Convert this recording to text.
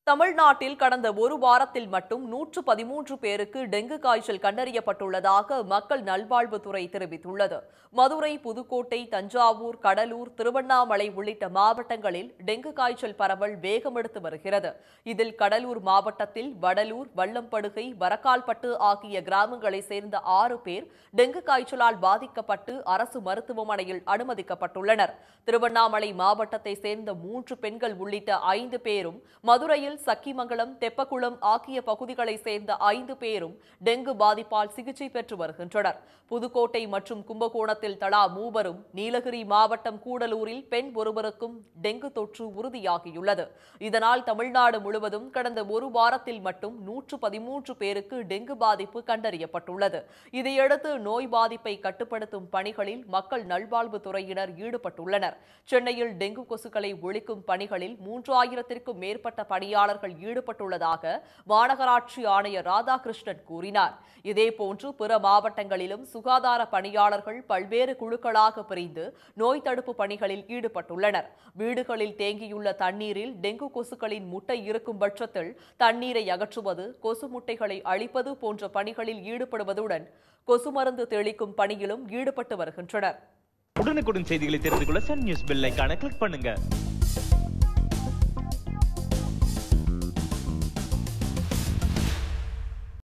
தமிழ்நாட்டில் கடந்த ஒரு வாரத்தில் மட்டும் நூற்று பதிமூன்று பேருக்கு டெங்கு காய்ச்சல் கண்டறியப்பட்டுள்ளதாக மக்கள் நல்வாழ்வுத்துறை தெரிவித்துள்ளது மதுரை புதுக்கோட்டை தஞ்சாவூர் கடலூர் திருவண்ணாமலை உள்ளிட்ட மாவட்டங்களில் டெங்கு காய்ச்சல் பரவல் வேகமெடுத்து வருகிறது இதில் கடலூர் மாவட்டத்தில் வடலூர் வல்லம்படுகை வரக்கால்பட்டு ஆகிய கிராமங்களைச் சேர்ந்த ஆறு பேர் டெங்கு காய்ச்சலால் பாதிக்கப்பட்டு அரசு மருத்துவமனையில் அனுமதிக்கப்பட்டுள்ளனர் திருவண்ணாமலை மாவட்டத்தை சேர்ந்த மூன்று பெண்கள் உள்ளிட்ட ஐந்து பேரும் மதுரையில் சக்கிமங்கலம் தெப்பக்குளம் ஆகிய பகுதிகளைச் சேர்ந்த ஐந்து பேரும் டெங்கு பாதிப்பால் சிகிச்சை பெற்று வருகின்றனர் புதுக்கோட்டை மற்றும் கும்பகோணத்தில் தலா மூவரும் நீலகிரி மாவட்டம் கூடலூரில் பெண் ஒருவருக்கும் டெங்கு தொற்று உறுதியாகியுள்ளது இதனால் தமிழ்நாடு முழுவதும் கடந்த ஒரு வாரத்தில் மட்டும் நூற்று பதிமூன்று பேருக்கு டெங்கு பாதிப்பு கண்டறியப்பட்டுள்ளது இதையடுத்து நோய் பாதிப்பை கட்டுப்படுத்தும் பணிகளில் மக்கள் நல்வாழ்வுத்துறையினர் ஈடுபட்டுள்ளனர் சென்னையில் டெங்கு கொசுக்களை ஒழிக்கும் பணிகளில் மூன்றாயிரத்திற்கும் மேற்பட்ட பணியாளர்கள் ஈடுபட்டுள்ளதாக மாநகராட்சி ஆணையர் ராதாகிருஷ்ணன் கூறினார் இதேபோன்று பிற மாவட்டங்களிலும் சுகாதார பணியாளர்கள் பல்வேறு குழுக்களாக பிரிந்து நோய் தடுப்பு பணிகளில் ஈடுபட்டுள்ளனர் வீடுகளில் தேங்கியுள்ள தண்ணீரில் டெங்கு கொசுக்களின் முட்டை இருக்கும் பட்சத்தில் தண்ணீரை அகற்றுவது கொசு முட்டைகளை அழிப்பது போன்ற பணிகளில் ஈடுபடுவதுடன் கொசு மருந்து தெளிக்கும் பணியிலும் ஈடுபட்டு வருகின்றனர் உடனுக்குடன் செய்திகளை தெரிந்து கொள்ள சன் நியூஸ் பெல் ஐகானை கிளிக் பண்ணுங்க